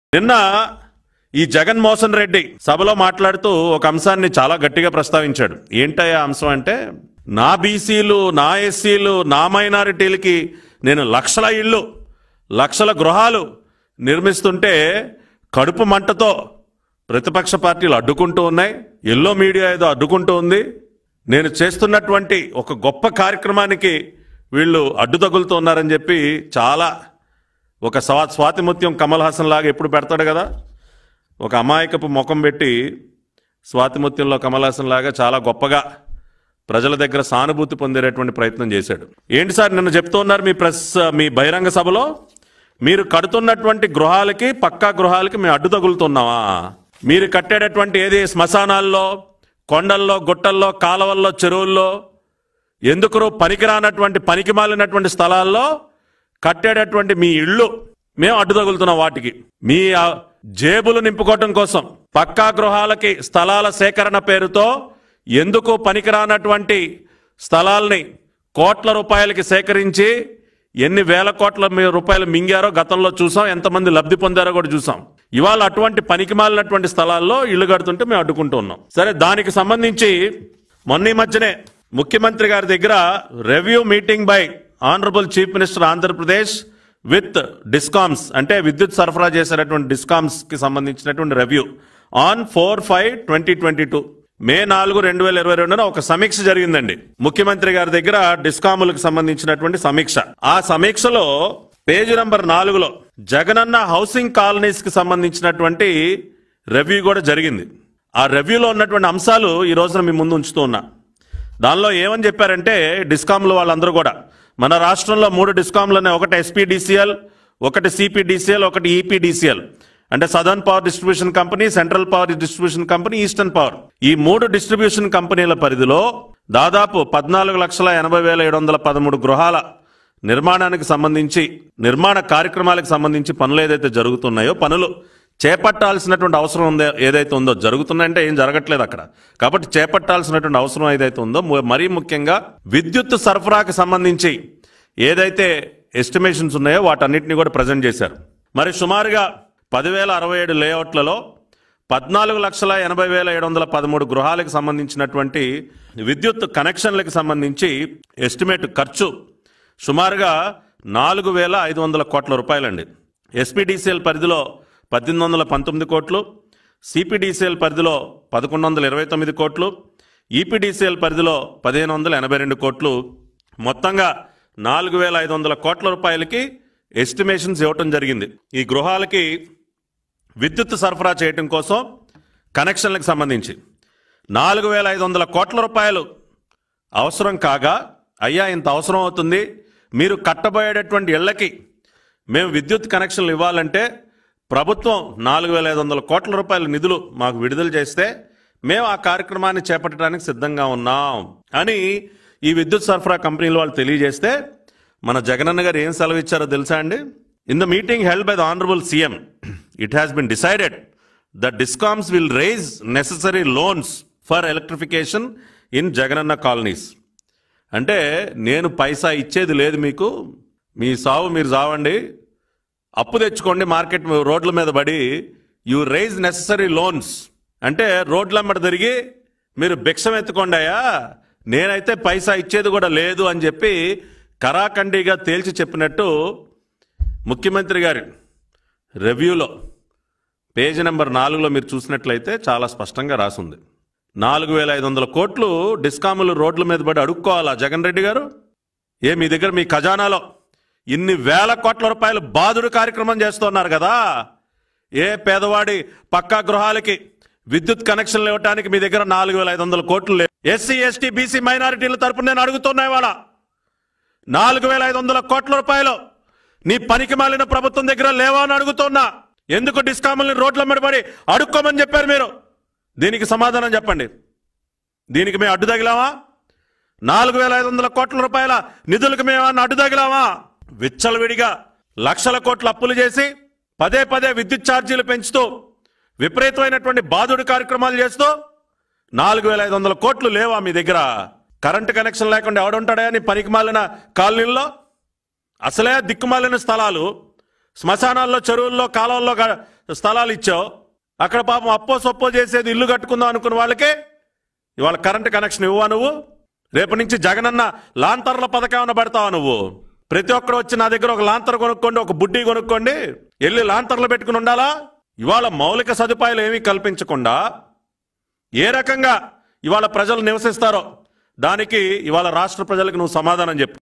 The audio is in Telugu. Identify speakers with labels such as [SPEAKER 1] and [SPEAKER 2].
[SPEAKER 1] నిన్న ఈ జగన్మోహన్ రెడ్డి సభలో మాట్లాడుతూ ఒక అంశాన్ని చాలా గట్టిగా ప్రస్తావించాడు ఏంటయ్యా అంశం అంటే నా బీసీలు నా ఎస్సీలు నా మైనారిటీలకి నేను లక్షల ఇళ్ళు లక్షల గృహాలు నిర్మిస్తుంటే కడుపు మంటతో ప్రతిపక్ష పార్టీలు అడ్డుకుంటూ ఉన్నాయి ఎల్లో మీడియా ఏదో అడ్డుకుంటూ ఉంది నేను చేస్తున్నటువంటి ఒక గొప్ప కార్యక్రమానికి వీళ్ళు అడ్డు తగులుతూ ఉన్నారని చెప్పి చాలా ఒక స్వా స్వాతిముత్యం కమల్ హాసన్ లాగా ఎప్పుడు పెడతాడు కదా ఒక అమాయకపు ముఖం పెట్టి స్వాతిముత్యంలో కమల్ హాసన్ లాగా చాలా గొప్పగా ప్రజల దగ్గర సానుభూతి పొందేటటువంటి ప్రయత్నం చేశాడు ఏంటి సార్ నిన్న చెప్తూ ఉన్నారు మీ ప్రెస్ మీ బహిరంగ సభలో మీరు కడుతున్నటువంటి గృహాలకి పక్కా గృహాలకి మేము అడ్డు తగులుతున్నావా మీరు కట్టేటటువంటి ఏది శ్మశానాల్లో కొండల్లో గుట్టల్లో కాలవల్లో చెరువుల్లో ఎందుకు పనికిరానటువంటి పనికి మాలినటువంటి స్థలాల్లో కట్టేటటువంటి మీ ఇళ్ళు మేము అడ్డు తగులుతున్నాం వాటికి మీ ఆ, జేబులు నింపుకోవటం కోసం పక్కా గృహాలకి స్థలాల సేకరణ పేరుతో ఎందుకు పనికిరానటువంటి స్థలాల్ని కోట్ల రూపాయలకి సేకరించి ఎన్ని వేల కోట్ల మీ- రూపాయలు మింగారో గతంలో చూసాం ఎంతమంది లబ్ధి పొందారో కూడా చూసాం ఇవాళ అటువంటి పనికి మాలినటువంటి స్థలాల్లో ఇల్లు కడుతుంటే మేము అడ్డుకుంటూ ఉన్నాం సరే దానికి సంబంధించి మొన్న ఈ మధ్యనే ముఖ్యమంత్రి గారి దగ్గర review meeting by honourable chief minister Andhra Pradesh with discoms అంటే విద్యుత్ సరఫరా చేసేటటువంటి డిస్కామ్స్ కి సంబంధించినటువంటి review on four five twenty twenty two May నాలుగు రెండు వేల ఇరవై రెండున ఒక సమీక్ష జరిగిందండి ముఖ్యమంత్రి గారి దగ్గర డిస్కాములకు సంబంధించినటువంటి సమీక్ష ఆ సమీక్షలో పేజీ నంబర్ నాలుగులో జగనన్న హౌసింగ్ కాలనీస్ కి సంబంధించినటువంటి రివ్యూ కూడా జరిగింది ఆ రివ్యూలో ఉన్నటువంటి అంశాలు ఈ రోజున మీ ముందు ఉంచుతూ ఉన్నా దానిలో ఏమని చెప్పారంటే డిస్కామ్లు వాళ్ళందరూ కూడా మన రాష్ట్రంలో మూడు డిస్కామ్లు ఉన్నాయి ఒకటి ఎస్పీడీసీఎల్ ఒకటి సిపిడిసిఎల్ ఒకటి ఈపీడీసీఎల్ అంటే southern power distribution company central power distribution company eastern power ఈ మూడు డిస్ట్రిబ్యూషన్ కంపెనీల పరిధిలో దాదాపు పద్నాలుగు లక్షల ఎనభై వేల ఏడు వందల పదమూడు గృహాల నిర్మాణానికి సంబంధించి నిర్మాణ కార్యక్రమాలకు సంబంధించి పనులు ఏదైతే జరుగుతున్నాయో పనులు చేపట్టాల్సినటువంటి అవసరం ఉందో ఏదైతే ఉందో జరుగుతున్నాయంటే ఏం జరగట్లేదు అక్కడ కాబట్టి చేపట్టాల్సినటువంటి అవసరం ఏదైతే ఉందో ము- మరీ ముఖ్యంగా విద్యుత్ సరఫరాకు సంబంధించి ఏదైతే ఎస్టిమేషన్స్ ఉన్నాయో వాటన్నిటిని కూడా ప్రజెంట్ చేశారు మరి సుమారుగా పదివేల అరవై ఏడు లేఅవుట్లలో పద్నాలుగు లక్షల ఎనభై వేల ఏడు వందల పదమూడు గృహాలకు సంబంధించినటువంటి విద్యుత్ కనెక్షన్లకు సంబంధించి ఎస్టిమేట్ ఖర్చు సుమారుగా నాలుగు వేల ఐదు వందల కోట్ల రూపాయలండి ఎస్పీడీసీఎల్ పరిధిలో పద్దెనిమిది వందల పంతొమ్మిది కోట్లు సిపిడిసిఎల్ పరిధిలో పదకొండు వందల ఇరవై తొమ్మిది కోట్లు ఈపీడీసీఎల్ పరిధిలో పదిహేను వందల ఎనభై రెండు కోట్లు మొత్తంగా నాలుగు వేల ఐదు వందల కోట్ల రూపాయలకి ఎస్టిమేషన్స్ ఇవ్వటం జరిగింది ఈ గృహాలకి విద్యుత్ సరఫరా చేయటం కోసం కనెక్షన్లకు సంబంధించి నాలుగు వేల ఐదు వందల కోట్ల రూపాయలు అవసరం కాగా అయ్యా ఇంత అవసరం అవుతుంది మీరు కట్టబోయేటటువంటి ఇళ్లకి మేము విద్యుత్ కనెక్షన్లు ఇవ్వాలంటే ప్రభుత్వం నాలుగు వేల ఐదు వందల కోట్ల రూపాయల నిధులు మాకు విడుదల చేస్తే మేము ఆ కార్యక్రమాన్ని చేపట్టడానికి సిద్ధంగా ఉన్నాం అని ఈ విద్యుత్ సరఫరా కంపెనీలు వాళ్ళు తెలియజేస్తే మన జగనన్న గారు ఏం సెలవు ఇచ్చారో తెలుసా అండి in the meeting held by the honourable CM it has been decided the discoms will raise necessary loans for electrification in Jagananna colonies అంటే నేను పైసా ఇచ్చేది లేదు మీకు మీ సావు మీరు సావండి అప్పు తెచ్చుకోండి మార్కెట్ రోడ్ల మీద పడి యు రైజ్ నెససరీ లోన్స్ అంటే రోడ్లమ్మట తిరిగి మీరు భిక్షం ఎత్తుకోండాయా నేనైతే పైసా ఇచ్చేది కూడా లేదు అని చెప్పి కరాఖండిగా తేల్చి చెప్పినట్టు ముఖ్యమంత్రి గారి రివ్యూలో పేజీ నెంబర్ నాలుగులో మీరు చూసినట్లయితే చాలా స్పష్టంగా రాసుంది నాలుగు వేల ఐదు వందల కోట్లు డిస్కాములు రోడ్ల మీద పడి అడుక్కోవాలా జగన్ రెడ్డి గారు ఏ మీ దగ్గర మీ ఖజానాలో ఇన్ని వేల కోట్ల రూపాయలు బాదుడు కార్యక్రమం చేస్తున్నారు కదా ఏ పేదవాడి పక్కా గృహాలకి విద్యుత్ కనెక్షన్లు ఇవ్వడానికి మీ దగ్గర నాలుగు వేల ఐదు వందల కోట్లు లేవు ఎస్సీ ఎస్టీ బీసీ మైనారిటీల తరపున నేను అడుగుతున్నా ఇవాళ నాలుగు వేల ఐదు వందల కోట్ల రూపాయలు నీ పనికి మాలిన ప్రభుత్వం దగ్గర లేవా అని అడుగుతున్నా ఎందుకు డిస్కాముల్ని రోడ్ల మీద పడి అడుక్కోమని చెప్పారు మీరు దీనికి సమాధానం చెప్పండి దీనికి మేము అడ్డు తగిలామా నాలుగు వేల ఐదు వందల కోట్ల రూపాయల నిధులకు మేము ఏమన్నా అడ్డు తగిలామా విచ్చలవిడిగా లక్షల కోట్ల అప్పులు చేసి పదే పదే విద్యుత్ ఛార్జీలు పెంచుతూ విపరీతమైనటువంటి బాధుడు కార్యక్రమాలు చేస్తూ నాలుగు వేల ఐదు వందల కోట్లు లేవా మీ దగ్గర కరెంటు కనెక్షన్ లేకుండా ఎవడుంటాడా నీ పనికి మాలిన కాలనీల్లో అసలే దిక్కుమాలిన స్థలాలు శ్మశానాల్లో చెరువుల్లో కాలువల్లో గా- స్థలాలు ఇచ్చావు అక్కడ పాపం అప్పో సొప్పో చేసేది ఇల్లు కట్టుకుందాం అనుకున్న వాళ్ళకే ఇవాళ కరెంట్ కనెక్షన్ ఇవ్వవా నువ్వు రేపు నుంచి జగనన్న లాంతర్ల పథకం ఏమైనా పెడతావా నువ్వు ప్రతి ఒక్కరు వచ్చి నా దగ్గర ఒక లాంతర్ కొనుక్కోండి ఒక బుడ్డి కొనుక్కోండి వెళ్ళి లాంతర్లు పెట్టుకుని ఉండాలా ఇవాళ మౌలిక సదుపాయాలు ఏమీ కల్పించకుండా ఏ రకంగా ఇవాళ ప్రజలు నివసిస్తారో దానికి ఇవాళ రాష్ట్ర ప్రజలకు నువ్వు సమాధానం చెప్పు